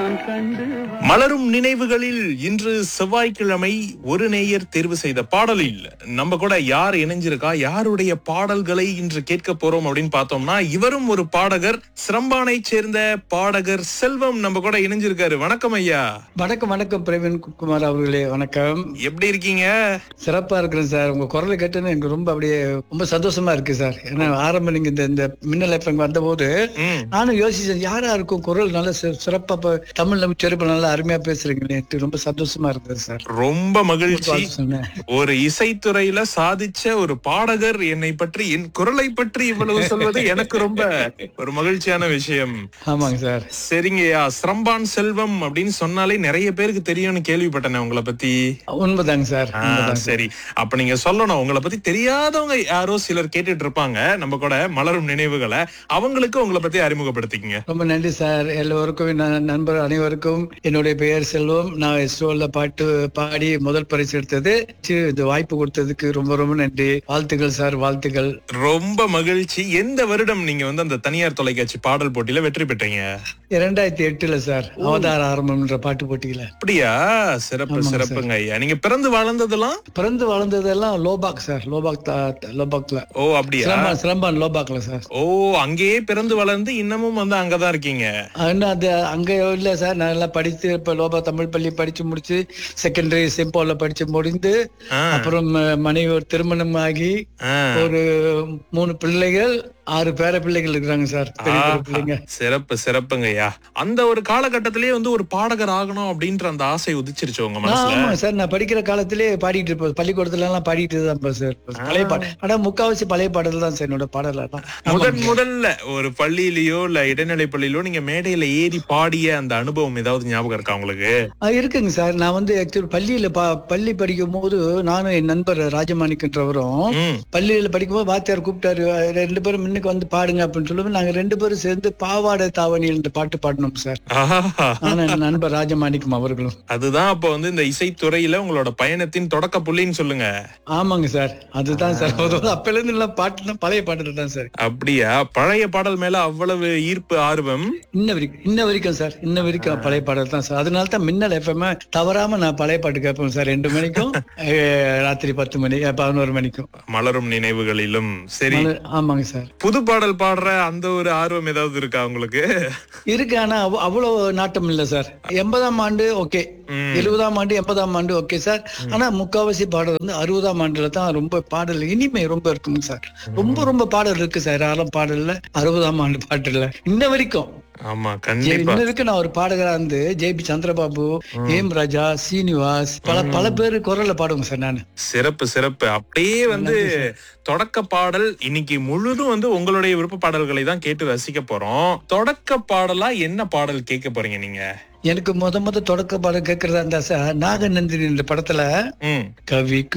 நான் கண்டு மலரும் நினைவுகளில் இன்று செவ்வாய்க்கிழமை ஒரு நேயர் தேர்வு செய்த பாடலில் நம்ம கூட யார் இணைஞ்சிருக்கா யாருடைய பாடல்களை இன்று கேட்க போறோம் அப்படின்னு பார்த்தோம்னா இவரும் ஒரு பாடகர் சிரம்பானை சேர்ந்த பாடகர் செல்வம் நம்ம கூட இணைஞ்சிருக்காரு வணக்கம் ஐயா வணக்கம் வணக்கம் பிரவீன் குமார் அவர்களே வணக்கம் எப்படி இருக்கீங்க சிறப்பா இருக்கிறேன் சார் உங்க குரலை கேட்டுன்னு எனக்கு ரொம்ப அப்படியே ரொம்ப சந்தோஷமா இருக்கு சார் ஏன்னா ஆரம்பம் நீங்க இந்த இந்த மின்னல் எஃப்எம் வந்தபோது ம் நானும் யோசிச்சேன் யாரா இருக்கும் குரல் நல்ல சி- சிறப்பா இப்ப தமிழ்ல செருப்பு நல்லா அருமையா பேசுறீங்களே ரொம்ப சந்தோஷமா இருந்தது சார் ரொம்ப மகிழ்ச்சி சொன்னேன் ஒரு இசைத்துறையில சாதிச்ச ஒரு பாடகர் என்னை பற்றி என் குரலை பற்றி இவ்வளவு சொல்வது எனக்கு ரொம்ப ஒரு மகிழ்ச்சியான விஷயம் ஆமாங்க சார் சரிங்கய்யா சிரம்பான் செல்வம் அப்படின்னு சொன்னாலே நிறைய பேருக்கு தெரியும்னு கேள்விப்பட்டேனே உங்களை பத்தி உண்மைதாங்க சார் ஆ, உண்மைதாங்க சரி அப்ப நீங்க சொல்லணும் உங்களை பத்தி தெரியாதவங்க யாரோ சிலர் கேட்டுட்டு இருப்பாங்க நம்ம கூட மலரும் நினைவுகளை அவங்களுக்கு உங்களை பத்தி அறிமுகப்படுத்திக்கங்க ரொம்ப நன்றி சார் எல்லோருக்கும் ந- நண்பர் அனைவருக்கும் என்னுடைய பெயர் செல்வம் நான் எஸ்ரோல பாட்டு பாடி முதல் பரிசு எடுத்தது சி, இந்த வாய்ப்பு கொடுத்ததுக்கு ரொம்ப ரொம்ப நன்றி வாழ்த்துக்கள் சார் வாழ்த்துக்கள் ரொம்ப மகிழ்ச்சி எந்த வருடம் நீங்க வந்து அந்த தனியார் தொலைக்காட்சி பாடல் போட்டியில வெற்றி பெற்றீங்க இரண்டாயிரத்தி எட்டுல சார் அவதார ஆரம்பம்ன்ற பாட்டு போட்டியில அப்படியா சிறப்பு ஆமாங்க சிறப்புங்க ஐயா நீங்க பிறந்து வளர்ந்ததெல்லாம் பிறந்து வளர்ந்ததெல்லாம் லோபாக் சார் லோபாக் தா- லோபாக்ல ஓ அப்படியா சிலம்பான் சிலம்பான் லோபாக்ல சார் ஓ அங்கேயே பிறந்து வளர்ந்து இன்னமும் வந்து அங்கதான் இருக்கீங்க இன்னும் அது அங்க இல்ல சார் நான் எல்லாம் படித்து இப்ப லோபா தமிழ் பள்ளி படிச்சு முடிச்சு செகண்டரி செம்போல படிச்சு முடிந்து ஆ, அப்புறம் அஹ், மனைவி ஒரு திருமணம் ஆகி ஆ. ஒரு மூணு பிள்ளைகள் ஆறு பேர பிள்ளைகள் இருக்கிறாங்க சார் பெரிய பெரிய ஆஹா, பிள்ளைங்க சிறப்பு சிறப்புங்கய்யா அந்த ஒரு காலகட்டத்திலேயே வந்து ஒரு பாடகர் ஆகணும் அப்படின்ற அந்த ஆசை உதிச்சிருச்சு உங்க ஆ, மனசுல ஆமா சார் நான் படிக்கிற காலத்திலே பாடிட்டு இருப்பேன் பள்ளிக்கூடத்துல எல்லாம் பாடிட்டு தான் இருப்பேன் சார் பழைய பாட்டு ஆனா முக்காவாசி பழைய பாடல் தான் சார் என்னோட பாடல் எல்லாம் முதன் முதல்ல ஒரு பள்ளியிலயோ இல்ல இடைநிலை பள்ளியிலோ நீங்க மேடையில ஏறி பாடிய அந்த அனுபவம் ஏதாவது ஞாபகம் இருக்கா உங்களுக்கு ஆ, இருக்குங்க சார் நான் வந்து ஆக்சுவலி பள்ளியில பா பள்ளி படிக்கும் போது நானும் என் நண்பர் ராஜமாணிக்கன்றவரும் ம் பள்ளியில படிக்கும்போது வாத்தியார் கூப்பிட்டாரு ரெண்டு பேரும் முன்னுக்கு வந்து பாடுங்க அப்படின்னு சொல்லும்போது நாங்க ரெண்டு பேரும் சேர்ந்து பாவாடை தாவணியில் இந்த பாட்டு பாடினோம் சார் ஆஹா. நானும் என் நண்பர் ராஜமாணிக்கம் அவர்களும் அதுதான் அப்ப வந்து இந்த இசைத்துறையில உங்களோட பயணத்தின் தொடக்க புள்ளின்னு சொல்லுங்க ஆமாங்க சார் அதுதான் சார் அப்பல இருந்து எல்லாம் பாட்டுனா பழைய பாட்டு தான் சார் அப்படியா பழைய பாடல் மேல அவ்வளவு ஈர்ப்பு ஆர்வம் இன்ன வரைக்கும் இன்ன வரைக்கும் சார் இன்ன வரைக்கும் பழைய பாடல் தான் சார் அதனால தான் மின்னல் எஃப்எம் தவறாம நான் பழைய பாட்டு கேட்பேன் சார் ரெண்டு மணிக்கும் அஹ், ராத்திரி பத்து மணி அஹ், பதினோரு மணிக்கும் மலரும் நினைவுகளிலும் சரி மலர்- ஆமாங்க சார் புது பாடல் பாடுற அந்த ஒரு ஆர்வம் ஏதாவது இருக்கா உங்களுக்கு இருக்கு ஆனா அவ்- அவ்வளவு நாட்டம் இல்ல சார் எண்பதாம் ஆண்டு ஓகே ம். எழுபதாம் ஆண்டு எண்பதாம் ஆண்டு ஓகே சார் ஆனா முக்காவாசி பாடல் வந்து அறுபதாம் ஆண்டுல தான் ரொம்ப பாடல் இனிமை ரொம்ப இருக்குங்க சார் ரொம்ப ரொம்ப பாடல் இருக்கு சார் யாரும் பாடல்ல அறுபதாம் ஆண்டு பாட்டுல இன்ன வரைக்கும் ஆமா ஜெய்- கண்டிப்பா இன்ன வரைக்கும் நான் ஒரு பாடகரா இருந்து ஜேபி சந்திரபாபு ஏம் ராஜா சீனிவாஸ் பல பல பேர் குரல்ல பாடுவேங்க சார் நான் சிறப்பு சிறப்பு அப்படியே வந்து தொடக்க பாடல் இன்னைக்கு முழுதும் வந்து உங்களுடைய விருப்ப பாடல்களை தான் கேட்டு ரசிக்க போறோம் தொடக்க பாடலா என்ன பாடல் கேட்க போறீங்க நீங்க எனக்கு முத முத தொடக்க பாடல் கேட்கறதா இருந்தா சார் நாகநந்தினி என்ற படத்துல ம் கவிக்கு